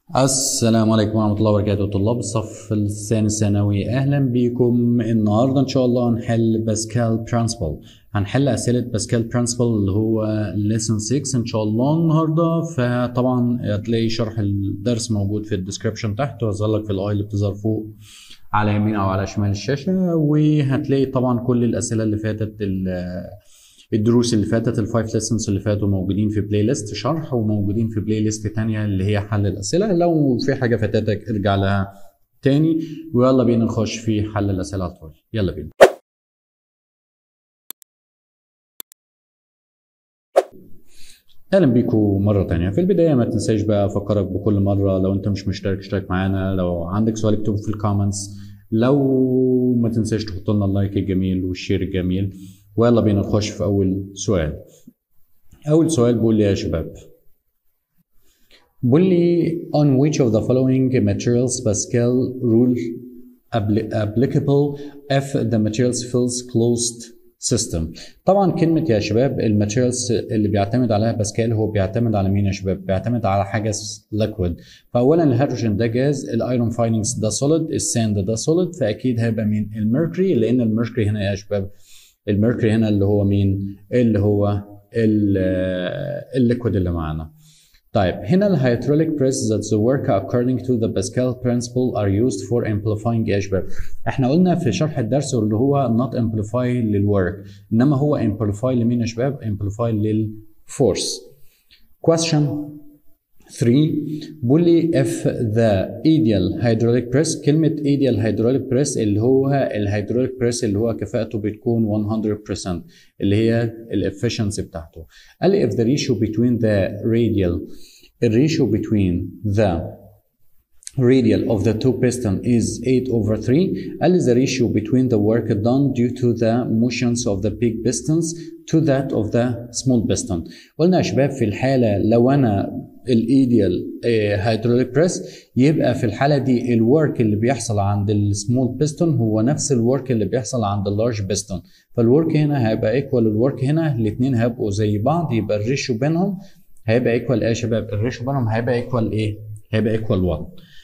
السلام عليكم ورحمة الله وبركاته طلاب الصف الثاني الثانوي أهلا بكم النهاردة إن شاء الله هنحل باسكال برانسبل هنحل أسئلة باسكال برانسبل اللي هو lesson 6 إن شاء الله النهاردة فطبعا هتلاقي شرح الدرس موجود في الديسكربشن تحت وهظهر لك في الآي اللي بتظهر فوق على يمين أو على شمال الشاشة وهتلاقي طبعا كل الأسئلة اللي فاتت الدروس اللي فاتت الفايف ليسنز اللي فاتوا موجودين في بلاي ليست شرح وموجودين في بلاي ليست تانية اللي هي حل الأسئلة لو في حاجة فاتتك ارجع لها تاني ويلا بينا نخش في حل الأسئلة على طول يلا بينا اهلا بيكم مره تانية في البدايه ما تنساش بقى افكرك بكل مره لو انت مش مشترك اشترك معانا لو عندك سؤال اكتبه في الكومنتس لو ما تنساش تحط لنا اللايك الجميل والشير الجميل ويلا بينا نخش في اول سؤال اول سؤال بيقول لي يا شباب بيقول لي on which of the following materials Pascal rule applicable if the materials fills closed system طبعا كلمة يا شباب الماتيريالز اللي بيعتمد عليها باسكال هو بيعتمد على مين يا شباب؟ بيعتمد على حاجة ليكويد فأولا الهيدروجين ده جاز الايرون فايننجز ده سوليد الساند ده سوليد فأكيد هيبقى مين؟ الميركوري لأن الميركوري هنا يا شباب الميركوري هنا اللي هو مين؟ اللي هو الليكويد اللي معانا. طيب هنا الهيدروليك بريس that the work according to the Pascal principle are used for amplifying يا شباب. احنا قلنا في شرح الدرس اللي هو not amplify للورك انما هو amplify لمين يا شباب؟ amplify للفورس. Question 3 بيقول لي if the ideal hydraulic press كلمة ideal hydraulic press اللي هو الهيدروليك بريس اللي هو كفاءته بتكون 100% اللي هي الافشنسي بتاعته. قال لي if the ratio between the radial الريشيو between the radial of the two piston is 8 over 3 قال لي the ratio between the work done due to the motions of the big pistons to that of the small piston قلنا يا شباب في الحالة لو أنا الايديال هيدروليك بريس يبقى في الحالة دي الورك اللي بيحصل عند السمول بيستون هو نفس الورك اللي بيحصل عند اللارج بيستون فالورك هنا هيبقى ايكوال الورك هنا الاثنين هيبقوا زي بعض يبقى الريشيو بينهم هيبقى ايكوال ايه يا شباب الريشيو بينهم هيبقى ايكوال ايه هيبقى ايكوال 1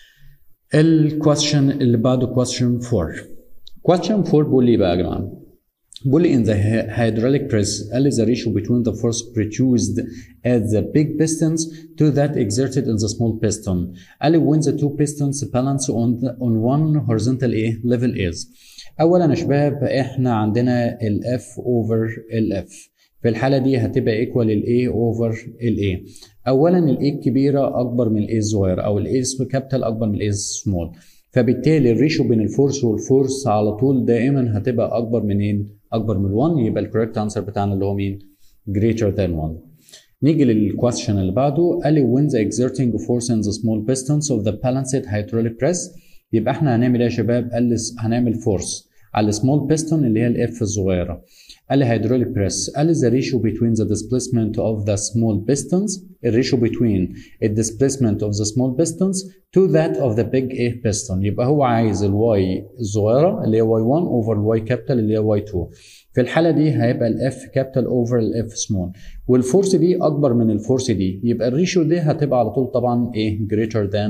الكويستشن اللي بعده كويستشن 4 كويستشن 4 بيقول لي بقى يا جماعه بيقول لي in the hydraulic press قال لي the ratio between the force produced at the big pistons to that exerted in the small piston قال لي when the two pistons balance on the, on one horizontal ايه level is اولا يا شباب احنا عندنا ال F over ال F في الحالة دي هتبقى ايكوال ال A over ال A اولا ال A الكبيرة اكبر من ال A الصغيرة او ال A كابيتال اكبر من ال A small فبالتالي الريشيو بين الفورس والفورس على طول دائما هتبقى اكبر منين؟ اكبر من 1 يبقى الكوريكت انسر بتاعنا اللي هو مين؟ greater than 1 نيجي للكويستشن اللي بعده قال لي when the exerting force in the small pistons of the balanced hydraulic press يبقى احنا هنعمل ايه يا شباب؟ قال لي هنعمل فورس على السمول بيستون اللي هي الاف الصغيره قال لي hydraulic press قال لي the ratio between the displacement of the small pistons الريشيو between the displacement of the small pistons to that of the big A piston يبقى هو عايز الواي الصغيره اللي هي y1 over الواي كابيتال اللي هي y2 في الحاله دي هيبقى الاف كابيتال اوفر الاف سمول والفورس دي اكبر من الفورس دي يبقى الريشيو دي هتبقى على طول طبعا ايه greater than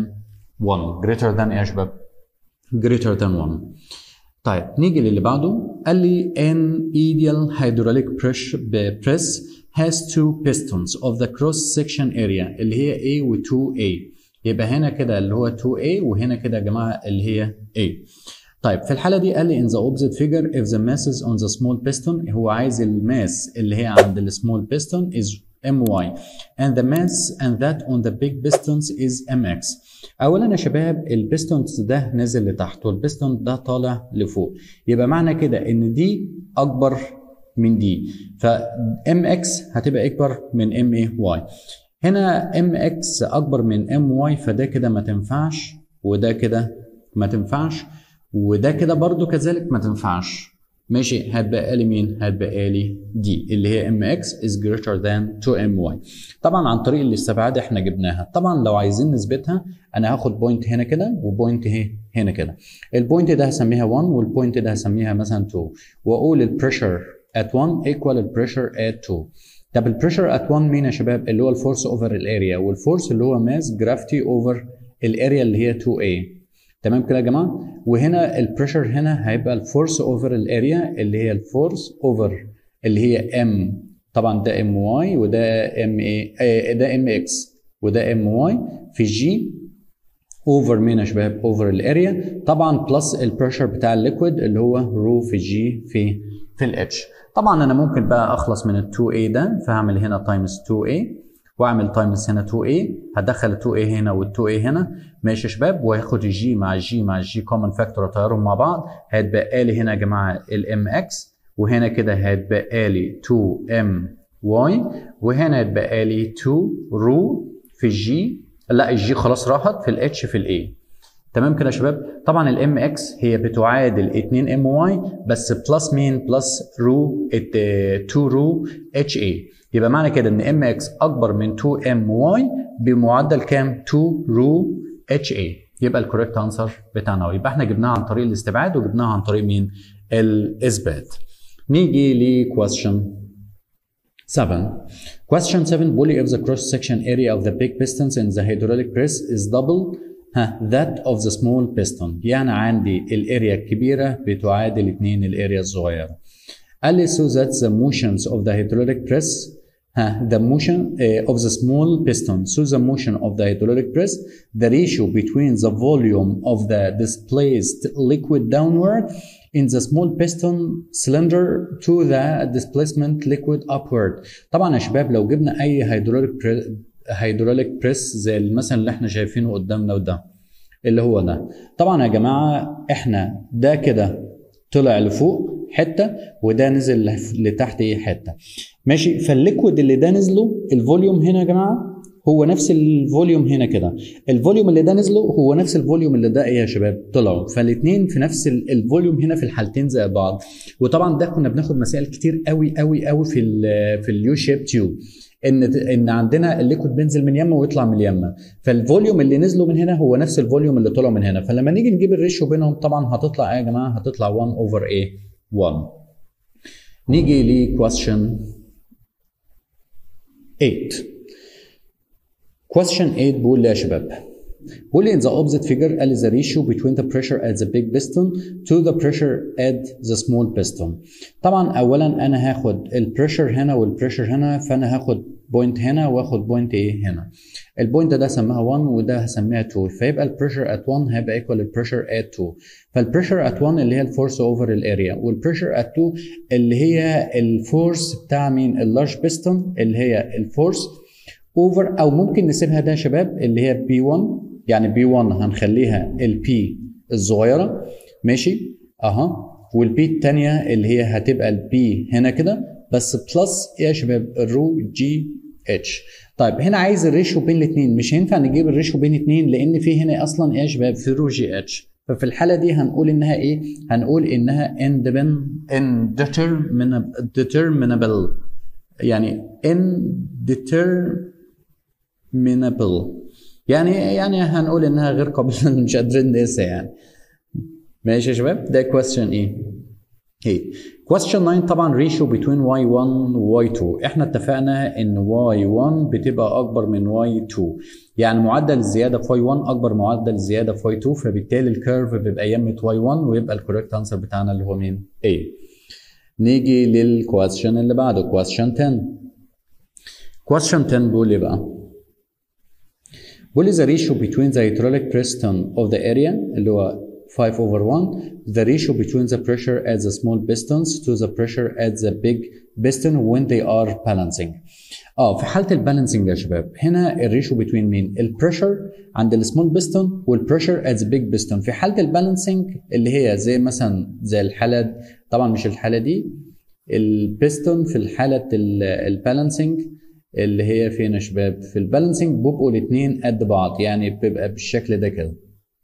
1 greater than ايه يا شباب greater than 1 طيب نيجي للي بعده قال لي an ideal hydraulic press has two pistons of the cross section area اللي هي A و 2A يبقى هنا كده اللي هو 2A وهنا كده يا جماعه اللي هي A طيب في الحاله دي قال لي in the opposite figure if the mass is on the small piston هو عايز الماس اللي هي عند السمول piston is my and the mass and that on the big pistons is mx اولا يا شباب البيستونز ده نازل لتحت والبيستون ده طالع لفوق يبقى معنى كده ان دي اكبر من دي ف mx هتبقى اكبر من ام اي واي هنا mx اكبر من ام واي فده كده ما تنفعش وده كده ما تنفعش وده كده برضو كذلك ما تنفعش ماشي هتبقى لي مين؟ هتبقى لي دي اللي هي ام اكس is greater than 2 ام واي. طبعا عن طريق الاستبعاد احنا جبناها، طبعا لو عايزين نثبتها انا هاخد بوينت هنا كده وبوينت هنا كده. البوينت ده هسميها 1 والبوينت ده هسميها مثلا 2 واقول البريشر at 1 equal البريشر at 2. طب البريشر at 1 مين يا شباب؟ اللي هو الفورس اوفر الاريا والفورس اللي هو ماس جرافيتي اوفر الاريا اللي هي 2A تمام كده يا جماعه وهنا البريشر هنا هيبقى الفورس اوفر الاريا اللي هي الفورس اوفر اللي هي ام طبعا ده ام واي وده ام اي ده ام اكس وده ام واي في جي اوفر مين يا شباب اوفر الاريا طبعا بلس البريشر بتاع الليكويد اللي هو رو في جي في في الاتش طبعا انا ممكن بقى اخلص من ال 2A ده فهعمل هنا تايمز 2A واعمل تايمز هنا 2A هدخل ال 2A هنا وال 2A هنا ماشي يا شباب وهاخد الجي مع الجي مع الجي كومن فاكتور اطيرهم مع بعض هيتبقى لي هنا يا جماعه الام اكس وهنا كده هيتبقى لي 2 ام واي وهنا هيتبقى لي 2 رو في الجي لا الجي خلاص راحت في الاتش في الاي تمام كده يا شباب طبعا الام اكس هي بتعادل 2 ام واي بس بلس مين بلس رو 2 رو اتش اي يبقى معنى كده ان ام اكس اكبر من 2 ام واي بمعدل كام 2 رو اتش اي يبقى الكوريكت انسر بتاعنا يبقى احنا جبناها عن طريق الاستبعاد وجبناها عن طريق مين الاثبات نيجي ل question 7 question 7 بيقول لي if the cross section area of the big pistons in the hydraulic press is double ها that of the small piston يعني عندي الاريا الكبيره بتعادل 2 الاريا الصغيره قال لي so that the motions of the hydraulic press ها the motion uh, of the small piston so the motion of the hydraulic press the ratio between the volume of the displaced liquid downward in the small piston cylinder to the displacement liquid upward طبعا يا شباب لو جبنا اي hydraulic هيدروليك بريس زي مثلا اللي احنا شايفينه قدامنا وده اللي هو ده طبعا يا جماعه احنا ده كده طلع لفوق حته وده نزل لتحت ايه حته ماشي فالليكويد اللي ده نزله الفوليوم هنا يا جماعه هو نفس الفوليوم هنا كده الفوليوم اللي ده نزله هو نفس الفوليوم اللي ده ايه يا شباب طلعوا فالاثنين في نفس الفوليوم هنا في الحالتين زي بعض وطبعا ده كنا بناخد مسائل كتير قوي قوي قوي في ال في اليو شيب تيوب ان ان عندنا الليكويد بينزل من يمه ويطلع من اليمه فالفوليوم اللي نزلوا من هنا هو نفس الفوليوم اللي طلعوا من هنا فلما نيجي نجيب الريشيو بينهم طبعا هتطلع ايه يا جماعه هتطلع 1 اوفر ايه 1 نيجي ل question 8 question 8 بيقول لي يا شباب بيقول لي in the opposite figure قال لي the ratio between the pressure at the big piston to the pressure at the small piston طبعا اولا انا هاخد البريشر هنا والبريشر هنا فانا هاخد بوينت هنا واخد بوينت ايه هنا البوينت ده سماها 1 وده هسميها 2 فيبقى البريشر at 1 هيبقى ايكوال البريشر at 2 فالبريشر at 1 اللي هي الفورس اوفر الاريا والبريشر at 2 اللي هي الفورس بتاع مين اللارج بيستون اللي هي الفورس اوفر او ممكن نسيبها ده يا شباب اللي هي بي 1 يعني بي 1 هنخليها البي الصغيره ماشي اها والبي الثانيه اللي هي هتبقى البي هنا كده بس بلس ايه يا شباب الرو جي اتش طيب هنا عايز الريشيو بين الاثنين مش هينفع نجيب الريشيو بين الاثنين لان في هنا اصلا ايه يا شباب في رو جي اتش ففي الحاله دي هنقول انها ايه هنقول انها indeterminable يعني indeterminable يعني يعني هنقول انها غير قابله مش قادرين نقيسها يعني ماشي يا شباب ده question ايه هي question 9 طبعا ratio between y1 و y2 احنا اتفقنا ان y1 بتبقى اكبر من y2 يعني معدل الزياده في y1 اكبر معدل الزياده في y2 فبالتالي الكيرف بيبقى يمه y1 ويبقى الكوريكت انسر بتاعنا اللي هو مين A نيجي للكويستشن اللي بعده question 10 question 10 بيقول ايه بقى بيقول لي the ratio between the hydraulic piston of the area اللي هو 5 over 1 the ratio between the pressure at the small pistons to the pressure at the big piston when they are balancing اه في حاله البالانسنج يا شباب هنا الريشيو بين مين البريشر عند السمول بيستون والبريشر ات ذا بيج بيستون في حاله البالانسنج اللي هي زي مثلا زي الحاله طبعا مش الحاله دي البيستون في الحاله البالانسنج اللي هي فين يا شباب في البالانسنج بيبقوا الاثنين قد بعض يعني بيبقى بالشكل ده كده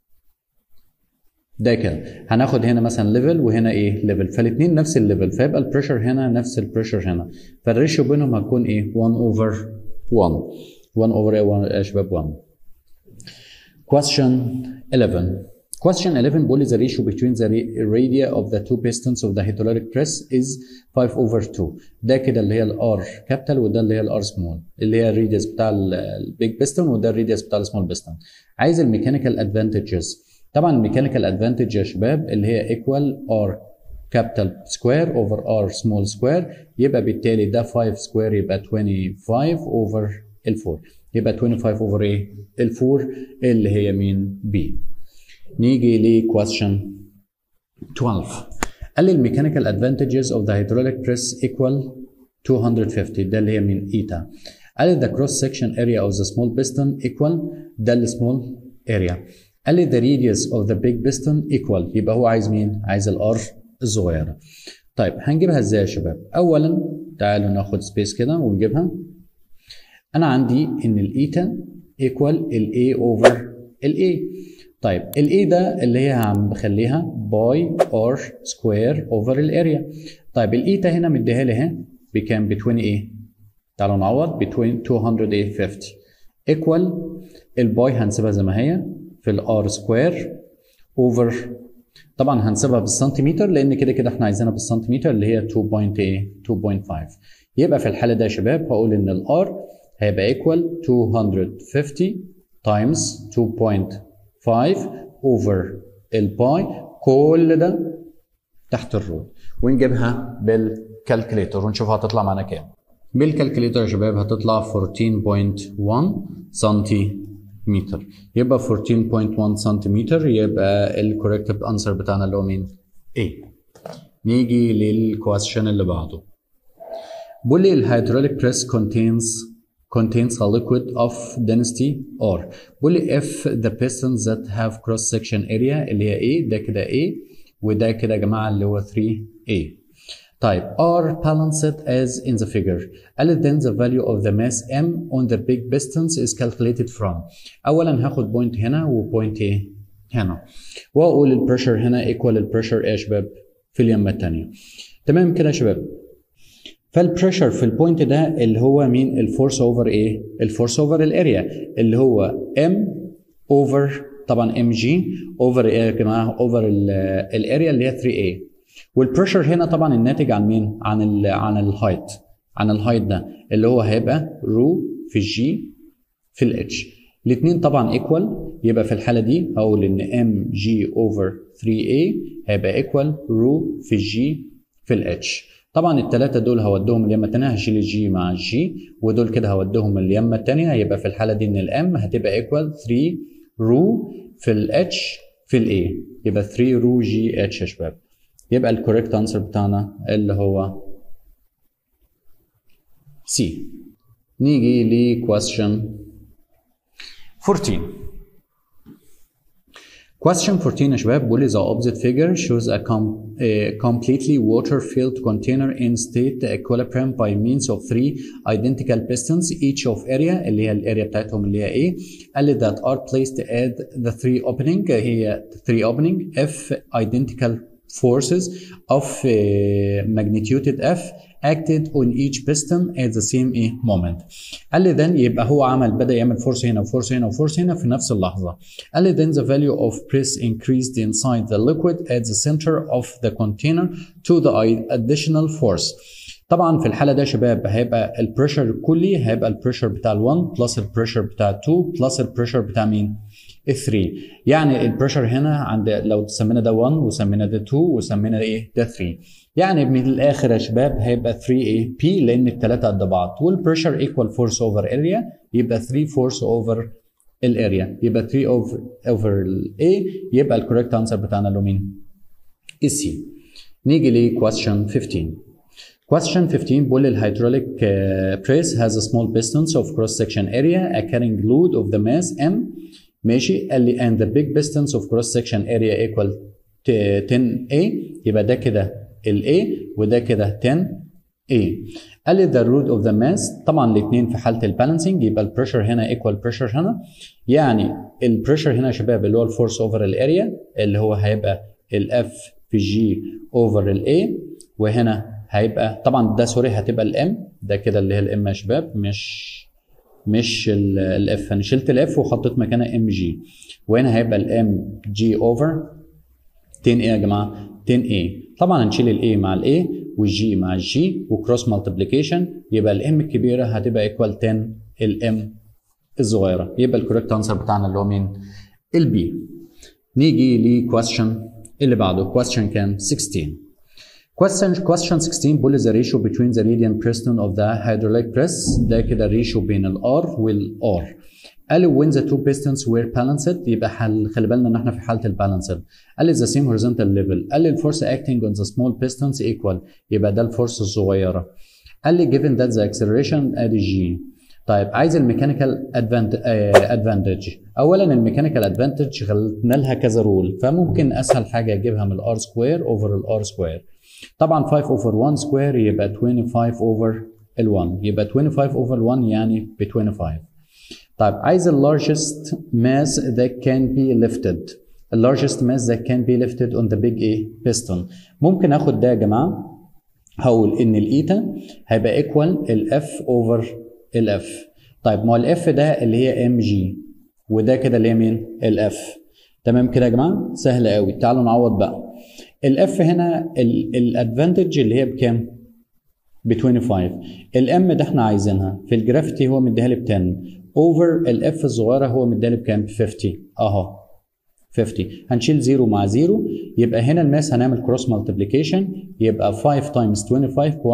ده كده هناخد هنا مثلا ليفل وهنا ايه ليفل فالاثنين نفس الليفل فيبقى البريشر هنا نفس البريشر هنا فالريشيو بينهم هتكون ايه 1 اوفر 1 1 اوفر ايه يا شباب 1 question 11 Question 11 بيقول لي the ratio between the radii of the two pistons of the hydraulic press is 5 over 2 ده كده اللي هي الار كابيتال وده اللي هي الار سمول اللي هي الريديوس بتاع البيج بيستون وده الريديوس بتاع السمول بيستون عايز الميكانيكال ادفانتجز طبعا الميكانيكال ادفانتج يا شباب اللي هي ايكوال ار كابيتال سكوير اوفر ار سمول سكوير يبقى بالتالي ده 5 سكوير يبقى 25 اوفر ال 4 يبقى 25 اوفر ايه؟ ال 4 اللي هي مين؟ بي نيجي ل question 12 قال لي الميكانيكال ادفانتجز اوف ذا hydraulic press equal 250 ده اللي هي من ايتا قال لي the cross section area of the small piston equal ده السمول area قال لي the radius of the big piston equal يبقى هو عايز مين؟ عايز الار الصغيره طيب هنجيبها ازاي يا شباب؟ اولا تعالوا ناخد سبيس كده ونجيبها انا عندي ان الايتا ايكوال الاي اوفر الاي طيب الاي ده اللي هي عم بخليها باي ار سكوير اوفر الاريا طيب الايتا هنا مديها لي اهي بكام بتوين ايه تعالوا نعوض بتوين 250 ايكوال الباي هنسيبها زي ما هي في الار سكوير اوفر طبعا هنسيبها بالسنتيمتر لان كده كده احنا عايزينها بالسنتيمتر اللي هي 2.8 2.5 يبقى في الحاله ده يا شباب هقول ان الار هيبقى ايكوال 250 تايمز 2.5 اوفر الباي كل ده تحت الرول ونجيبها بالكالكليتر ونشوف هتطلع معانا كام بالكالكليتر يا شباب هتطلع 14.1 سنتيمتر يبقى 14.1 سنتيمتر يبقى الكوريكتيف انسر بتاعنا اللي هو مين؟ A نيجي للكويستشن اللي بعده بيقول لي الهيدروليك بريس contains contains a liquid of density R بيقول لي if the pistons that have cross section area اللي هي A ده كده A وده كده يا جماعه اللي هو 3A طيب are balanced as in the figure قال then the value of the mass M on the big pistons is calculated from اولا هاخد بوينت هنا وبوينت ايه هنا واقول البريشر هنا ايكوال البريشر ايه يا شباب في اليمه الثانيه تمام كده يا شباب فالبريشر في البوينت ده اللي هو مين الفورس اوفر ايه الفورس اوفر الاريا اللي هو ام اوفر طبعا ام جي اوفر ايه يا جماعه اوفر الاريا اللي هي 3 a والبريشر هنا طبعا الناتج عن مين عن ال عن الهايت عن الهايت ده اللي هو هيبقى رو في الجي في الاتش الاثنين طبعا ايكوال يبقى في الحاله دي هقول ان ام جي اوفر 3 a هيبقى ايكوال رو في الجي في الاتش طبعا الثلاثه دول هودهم اليمه الثانيه هشيل الجي مع الجي ودول كده هودهم اليمه الثانيه هيبقى في الحاله دي ان الام هتبقى ايكوال 3 رو في الاتش في الاي يبقى 3 رو جي اتش يا شباب يبقى الكوريكت انسر بتاعنا اللي هو سي نيجي ل question 14 Question 14 يا شباب بيقول لي the opposite figure shows a, com a completely water filled container in state equilibrium by means of three identical pistons each of area اللي هي الاريا بتاعتهم اللي هي ايه قال لي that are placed at the three opening هي three opening if identical forces of uh, magnitude F acted on each piston at the same eh, moment. قال لي then يبقى هو عمل بدا يعمل فورس هنا وفورس هنا وفورس هنا في نفس اللحظه. قال لي then the value of press increased inside the liquid at the center of the container to the additional force. طبعا في الحاله ده يا شباب هيبقى البريشر الكلي هيبقى البريشر بتاع ال1 بلس البريشر بتاع ال2 بلس البريشر بتاع مين؟ ال 3 يعني البريشر هنا عند لو سمينا ده 1 وسمينا ده 2 وسمينا ايه ده 3 يعني من الاخر يا شباب هيبقى 3 اي بي لان الثلاثه قد بعض والبريشر ايكوال فورس اوفر اريا يبقى 3 فورس اوفر الاريا يبقى 3 اوفر اوفر الاي يبقى الكوريكت انسر بتاعنا له مين؟ السي نيجي ل question 15 Question 15 بيقول الهيدروليك uh, press has a small pistons of cross section area a carrying load of the mass M ماشي قال لي and the big pistons of cross section area equal 10A يبقى ده كده ال A وده كده 10A قال لي the root of the mass طبعا الاثنين في حاله البالانسنج يبقى البريشر هنا ايكوال بريشر هنا يعني البريشر هنا يا شباب اللي هو الفورس اوفر الاريا اللي هو هيبقى الاف في جي اوفر الاي وهنا هيبقى طبعا ده سوري هتبقى الام ده كده اللي هي الام يا شباب مش مش الاف انا شلت الاف وحطيت مكانها ام جي وهنا هيبقى الام جي اوفر 10 ايه يا جماعه 10 ايه طبعا هنشيل الاي مع الاي والجي مع الجي وكروس مالتيبليكيشن يبقى الام الكبيره هتبقى ايكوال 10 الام الصغيره يبقى الكوريكت انسر بتاعنا اللي هو مين البي نيجي لكويستشن اللي بعده question كام 16 question question 16 بيقول the ratio between the radiant piston of the hydraulic press ده كده الريشيو بين الار والار قال لي when the two pistons were balanced يبقى حل خلي بالنا ان احنا في حاله البالانسد قال لي the same horizontal level قال لي الفورس acting on the small pistons equal يبقى ده الفورس الصغيره قال لي given that the acceleration ادي جي طيب عايز الميكانيكال ادفانتج اولا الميكانيكال ادفانتج خلينا لها كذا رول فممكن اسهل حاجه اجيبها من الار سكوير اوفر الار سكوير طبعا 5 اوفر 1 سكوير يبقى 25 اوفر ال1 يبقى 25 اوفر 1 يعني ب 25 طيب عايز ال largest mass that can be lifted ال largest mass that can be lifted on the big A piston ممكن اخد ده يا جماعه هقول ان الايتا هيبقى ايكوال الاف اوفر الاف طيب ما هو الاف ده اللي هي ام جي وده كده اللي هي مين الاف تمام كده يا جماعه سهل قوي تعالوا نعوض بقى الاف هنا الادفانتج اللي هي بكام ب 25 الام ده احنا عايزينها في الجرافيتي هو مديها لي ب 10 اوفر الاف الصغيره هو مديها لي بكام ب 50 اهو 50 هنشيل 0 مع 0 يبقى هنا الماس هنعمل كروس مالتيبليكيشن يبقى 5 تايمز 25 ب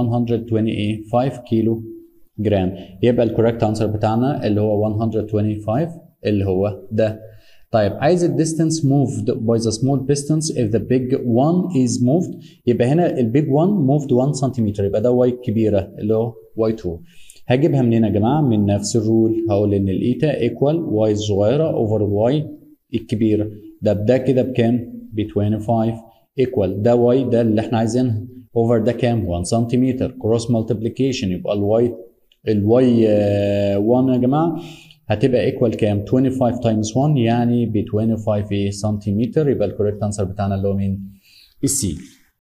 125 كيلو جرام يبقى الكوريكت انسر بتاعنا اللي هو 125 اللي هو ده طيب عايز الديستانس moved by the small distance if the big one is moved يبقى هنا البيج one moved 1 سنتيمتر يبقى ده واي كبيره اللي هو واي 2 هجيبها منين يا جماعه من نفس الرول هقول ان الايتا ايكوال واي الصغيره اوفر الواي الكبيره ده بده كده بكام ب 25 ايكوال ده واي ده اللي احنا عايزينها اوفر ده كام 1 سنتيمتر كروس مالتيبليكيشن يبقى الواي الواي 1 يا جماعه هتبقى ايكوال كام 25 تايمز 1 يعني ب 25 سنتيمتر يبقى الكوريكت انسر بتاعنا اللي هو مين السي